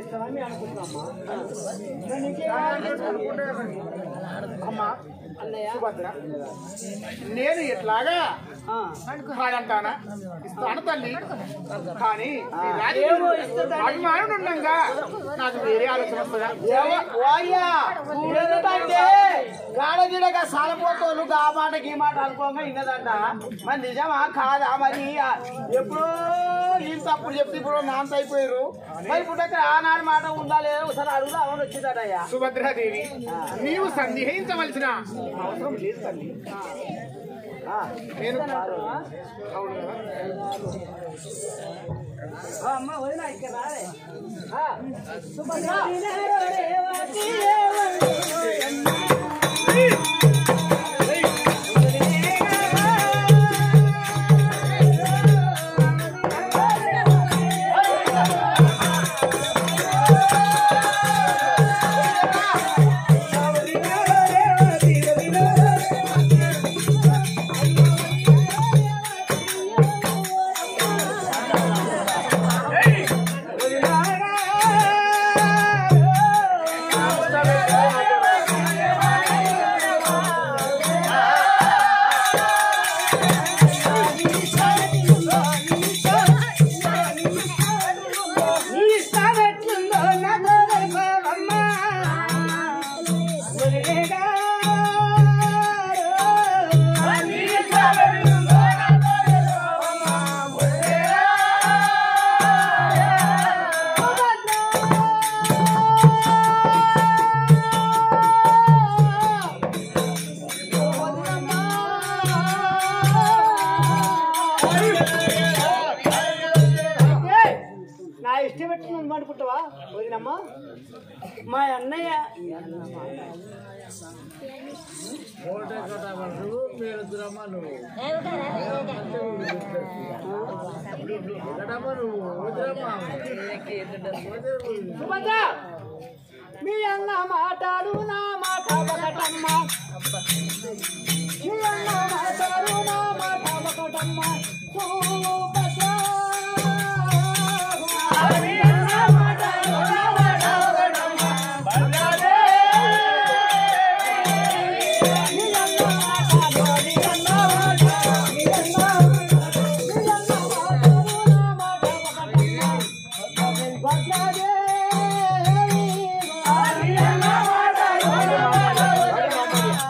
ఇస్తామని అనుకుంటున్నామ్మా మరి నీకేం కావాలి? అమ్మా అన్నయ్య సుభద్ర నేను ఎట్లాగా ఆ. కాదంటానా ఇస్తాను తల్లి కానీ ఈ రాజు ఏమో ఇస్తుందని. అభిమానుడు ఉండంగా నాకు వేరే ఆలోచన వస్తుందా ఓయ్యా ఎందుకంటే గాడగిడగా సాలపోతోలు గా మాట గీ మాట అనుకోగా ఇన్నదంట మరి నిజమా కాదా మరి ఆ ఎప్పుడో వీళ్ళు తప్పుడు చెప్తే ఇప్పుడు నాంత అయిపోయారు మరి ఇప్పుడు అక్కడ ఆనాడు మాట ఉందా లేదా ఒకసారి అడుగుదా అవును వచ్చిందటయ్యా సుభద్రాదేవి నీవు సందేహించవలసిన అవసరం లేదు తల్లి నేను అవును కదా? అమ్మ వదినా ఇక్కడ రాలే ఆ, సుభద్ర. నా ఇష్టం పెట్టుకుని అనుకుంటావా వదినమ్మా మా అన్నయ్య సుభద్ర మీ అన్న మాటలు నా మాట ఒకటమ్మా మీ అన్న మాటలు నా మాట ఒకటమ్మా సుభద్ర మీ అన్న మాటలు నా మాట ఒకటమ్మా మీ అన్న మాటలు మీ అన్న మాటలు మీ అన్న మాటలు మీ అన్న మాటలు నా మాట ఒకటమ్మా భద్రాదేవి మీ అన్న మాటలు నా మాట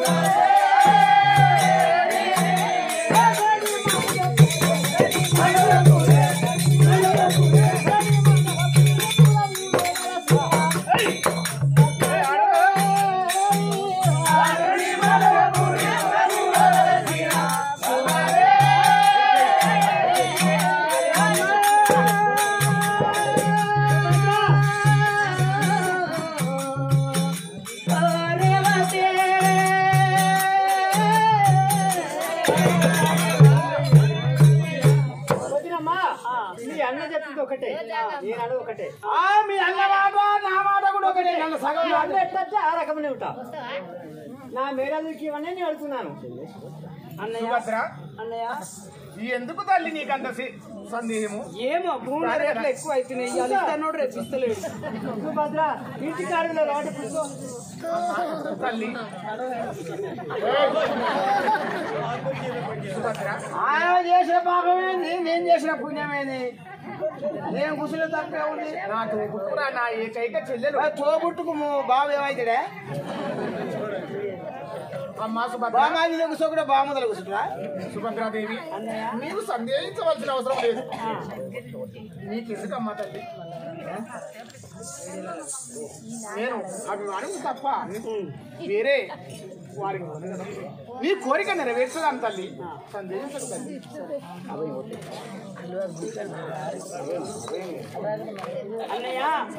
వదినమ్మా, మీ అన్న చెప్పింది ఒకటే నేను అన్నది ఒకటే మీ అన్న మాట నా మాట కూడా ఒకటే నన్ను సగం అన్న ఎట్లా ఆ రకమనే ఉంటా నా మేడలకి ఇవన్నీ నేను అడుగుతున్నాను అన్నయ్య సుభద్ర అన్నయ్య ఈ ఎందుకు తల్లి నీకంత సి- సందేహము ఏమో భూమి రేట్లు ఎక్కువ అవుతున్నాయి ఇవాళ ఇస్తానోడు రేపు ఇస్తలేడు సుభద్ర ఇంటి కాడులో రాటి పుస్తకం తల్లి సుభద్ర ఆయన చేసిన పాపమేంది నేను చేసిన పుణ్యమేంది నేను కుసులు తప్పే ఉంది నా తోబుట్టురా నా ఏకైక చెల్లెలు తోబుట్టుకు బాబు ఏమైతాడే అమ్మా సుభద్ర బామాజీ కూర్చో కూడా బామదలు కూర్చుంటా సుభద్రాదేవి నీవు సందేహించవలసిన అవసరం లేదు నీకెందుకమ్మా తల్లి నేను అభిమానం తప్ప వేరే వారికి ఉంది కదా. నీ కోరిక నెరవేర్చదాను తల్లి సందేహించదు తల్లి అన్నయ్య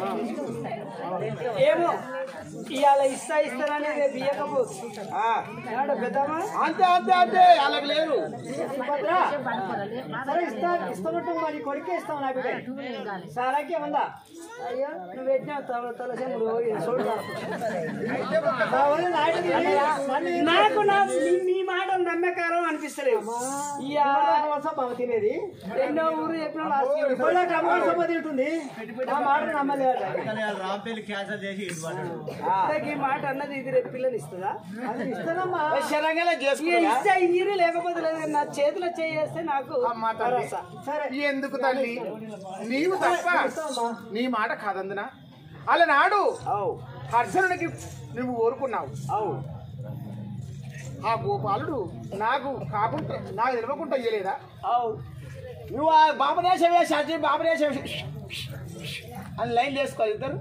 ఏమో ఇవాళ ఇస్తా ఇస్తానని రేపు ఇయ్యకపోదు ఏమంటే పెద్దమ్మా అంతే అంతే అంతే అలాగ లేదు సుభద్ర సరే ఇస్తా ఇస్తామంటాం మరి కొడుకే ఇస్తాం నాకు సారాకే ఉందా అయ్యో నువ్వు పెట్టినావు తల తల చెముడు చూడు అయితే ఒక నా వల్ల నాయుడు నాకు నా నీ- నీ మాట నమ్మకారం అనిపిస్తలేదు ఇయ్యా, తినేది ఎన్నో ఊరు చెప్పిన లాస్ట్ ఇయర్. ఇప్పటిదాకా అమ్మగారు సొమ్మ తింటుంది నా మాట నమ్మలేదు రాంపల్లి క్యాన్సల్ చేసి ఇటు పడ్డాడు. ఇంతకీ ఈ మాట అన్నది ఇది రేపు పిల్లని ఇస్తుందా అది ఇస్తానమ్మా శరంగా ఇస్తే ఇయ్యి లేకపోతే లేదు కానీ నా చేతిలో చేస్తే నాకు అమ్మా తల్లి భరోసా. సరే ఎందుకు తల్లి నీవు తప్ప ఇస్తామమ్మా నీ మాట కాదందునా అలనాడు అవు హర్షణుడికి నువ్వు కోరుకున్నావు అవు ఆ గోపాలుడు నాకు కాకుండా నాకు నిలవకుండా ఇయ్యలేదా అవు నువ్వు ఆ బాబనేశం వేసి అది బాబనేశం అని లైన్ వేసుకో ఇద్దరు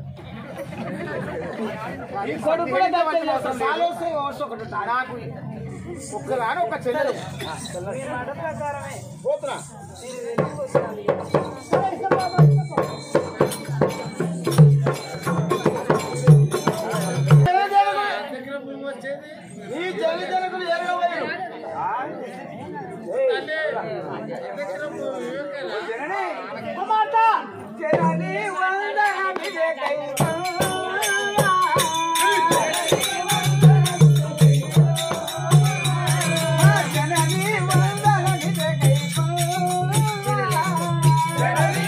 ఈ కొడుకు కూడా గట్టే చేస్తాడు. సాలు వస్తే ఓట్స్ ఒకటి ఉంటాడు. నాకు ఒక్కలాన ఒక చెల్లెలు మీ మాట ప్రకారమే పోతున్నా ఈ జనజనకులు ఎరగబోయారు మాట జనని వందనమిదే జనని వందనమిదే జనని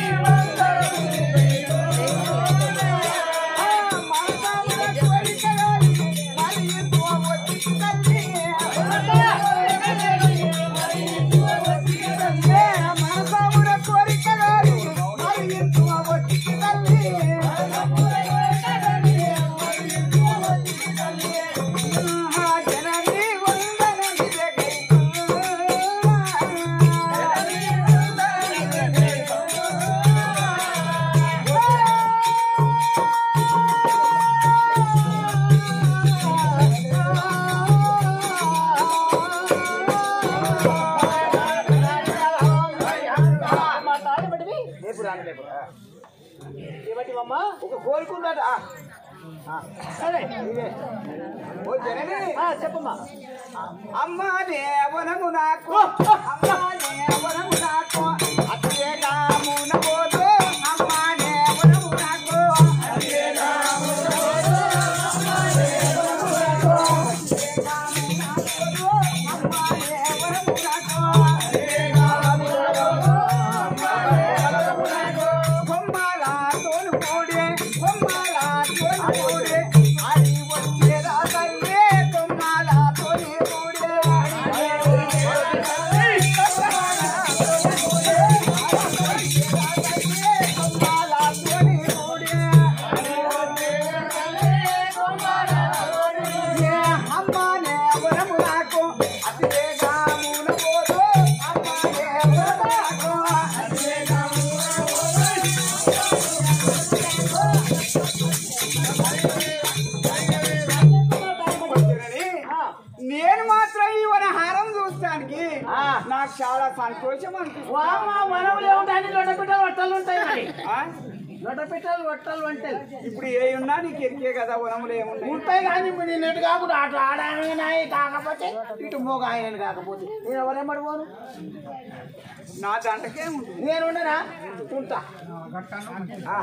లేపు రాను లేపు ఏమిటి అమ్మా ఒక కోరుకుందట సరే ఓ జనని ఆ, చెప్పమ్మా అమ్మా దేవనము నాకు అమ్మా దేవనము నాకు అతియే కామున పోతూ అమ్మా దేవనము నాకు అతియే కామున పోతూ అమ్మా దేవనము నాకు అతియే కామున పోతూ అమ్మా దేవనము నాకు అతియే కామున పోతూ అమ్మా దేవనము నాకు కొమ్మల తోలు కూడే కొమ్మల తోలు కూడే అది వచ్చేదా తల్లే కొమ్మల తోలు కూడే అమ్మానే వరము నాకు అతివే గామున పోదు అమ్మానే వరము నాకు అతివే గామున పోదు నేను మాత్రం ఈ వన హారం చూస్తానికి నాకు చాలా సంతోషం అనిపిస్తుంది వనములు ఏముంటాయి లొడపిట్టలు వట్టలు ఉంటాయి మరి ఆ? లొడపిట్టలు వట్టలు వంటలు ఇప్పుడు ఏ ఉన్నా నీకు ఎరికే కదా వనములు ఏమున్నాయి ఉంటాయి కానీ ఇప్పుడు నిన్నట్టు కాకుండా అటు ఆడాయి కాకపోతే ఇటు మోగ ఆయన కాకపోతే నేను ఎవరేమడి పోను నా దాంట్లోకే ఉంటుంది నేను ఉండనా ఉంటా ఆ.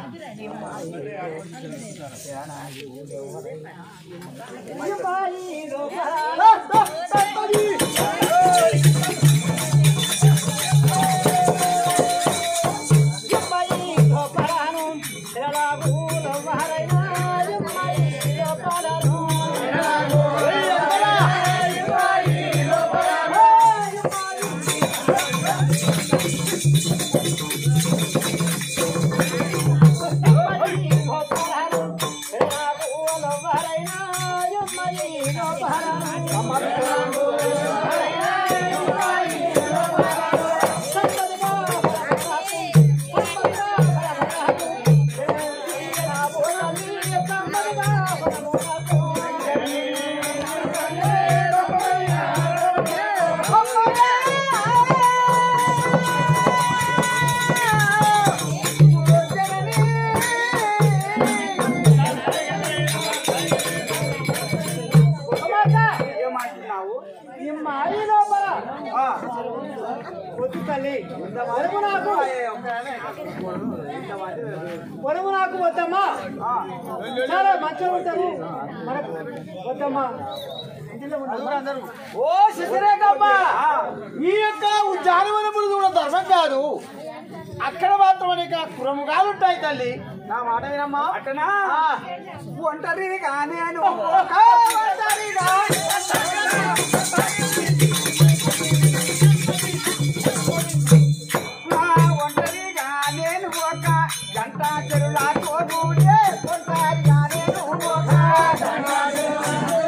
ఏమంటున్నావు ఆ. వద్దు తల్లి వరము నాకు వరము నాకు వద్దమ్మా చాలా మంచిగా ఉంటాము మనకు వద్దమ్మా ఓ శశిరేఖమ్మ ఈ యొక్క ఉద్యానవనములు కూడా ధర్మం కాదు అక్కడ మాత్రం అనేక కురముగాలు ఉంటాయి తల్లి నా మాట వినమ్మా అట్టనా ఆ, ఒంటరిగా నేను ఒక ఒంటరిగా ఆ ఒంటరిగా నేను ఒక గంట చెరులా తోడుడే ఒంటరిగా నేను ఒక గంట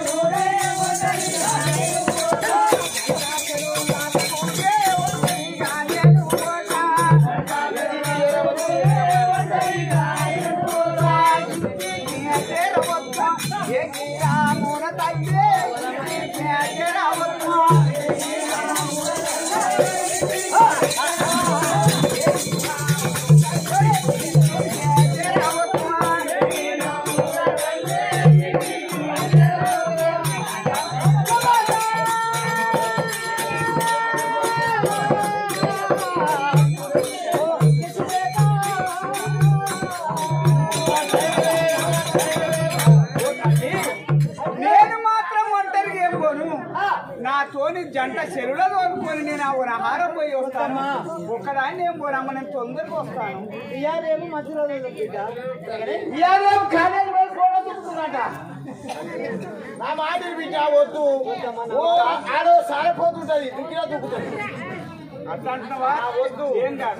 నేను మాత్రం ఒంటరిగా ఏం పోను నాతోని జంట చెరువులో తోలుకొని నేను ఆ హారం పోయి వస్తాను ఒక్కదాన్ని ఏం పోనమ్మ నేను తొందరగా వస్తాను ఇయ్యాలేమో మంచి రోజులు బిడ్డ ఇవాళ కాలేజీ వేసుకోవడం దుక్కుతున్నట. నా మాట విని బిడ్డ వద్దు ఓ ఆడో సారిపోతుంటది దుక్కిలో దుక్కుతుంది అట్లా అంటున్నావా వద్దు ఏం కాదు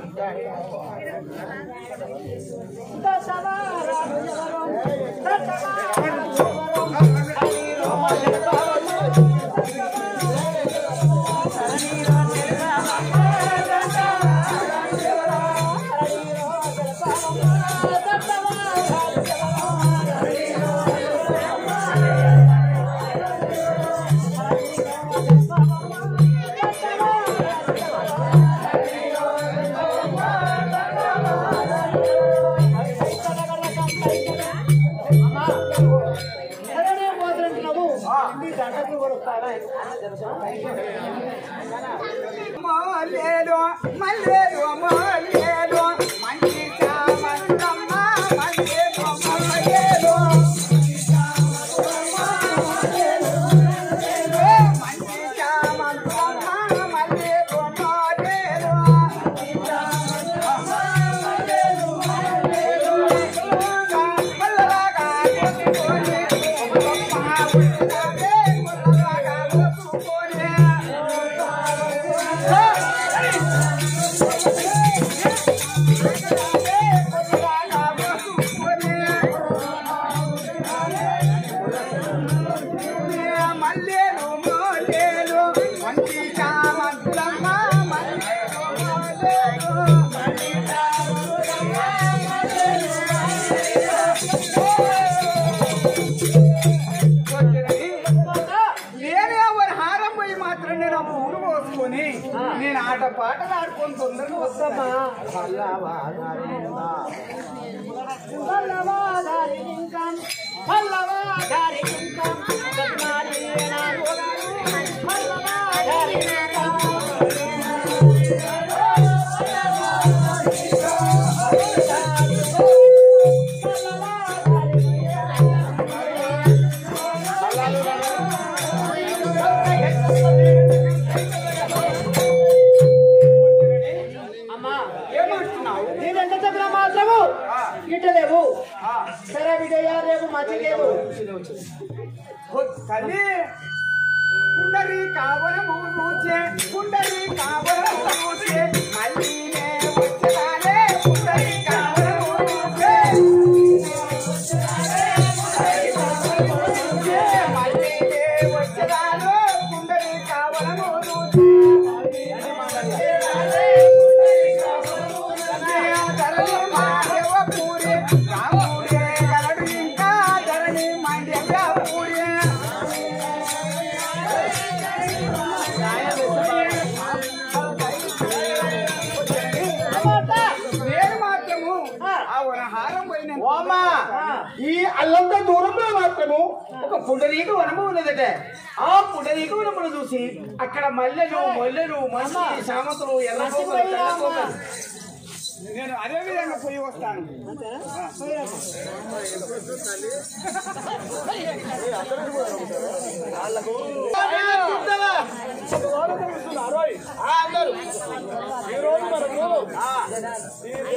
ఎక్కడనే పోతుంటున్నావు నీ దండకు కూడా వస్తాడా మల్లేడు మల్లేడు మల్లేడు మంచి చామంతమ్మ మల్లేడు మల్లేడు మంచి చామంతమ్మ మల్లేడు మల్లేడు మల్లలాగా కొట్టుకొని మల్లలాగా కొట్టుకొని మల్లేలు మల్లేలు మంచి చామంతులమ్మ మల్లేలు మల్లేలు నేను ఎవరి హారం పోయి మాత్రం నేను ఆ పూలు పోసుకొని నేను ఆట పాటలు ఆడుకొని తొందరగా వస్తామా అమ్మా ఏమంటున్నావు నేను ఎంత చెప్పినా మాత్రము గిట్టలేవు ఆ, సరే బిడ్డయ్య రేపు మంచిలేవు తల్లి కుండరి కావరము చూచే కుండరి కావరము చూచే మళ్ళీనే వచ్చేదానే కుండరి కావరము చూచే మళ్ళీనే వచ్చేదాను కుండరి కావరము చూచే ధరణి మాదేవ పూరి రాముడే గలడు ఇంకా ధరణి మాదేవ పూరి నేను మాత్రము ఆ వనహారం పోయిన ఓమా ఈ అల్లంత దూరంలో మాత్రము ఒక పుండరీక వనము ఉన్నదట ఆ పుండరీక వనమును చూసి అక్కడ మల్లెలు మల్లెలు మంచి సామతులు ఎర్ర కోకలు, తెల్ల కోకలు. నేను అదే విధంగా పోయి వస్తాను ఆ, అందరూ ఈ రోజు మనకు ఆ, ఈ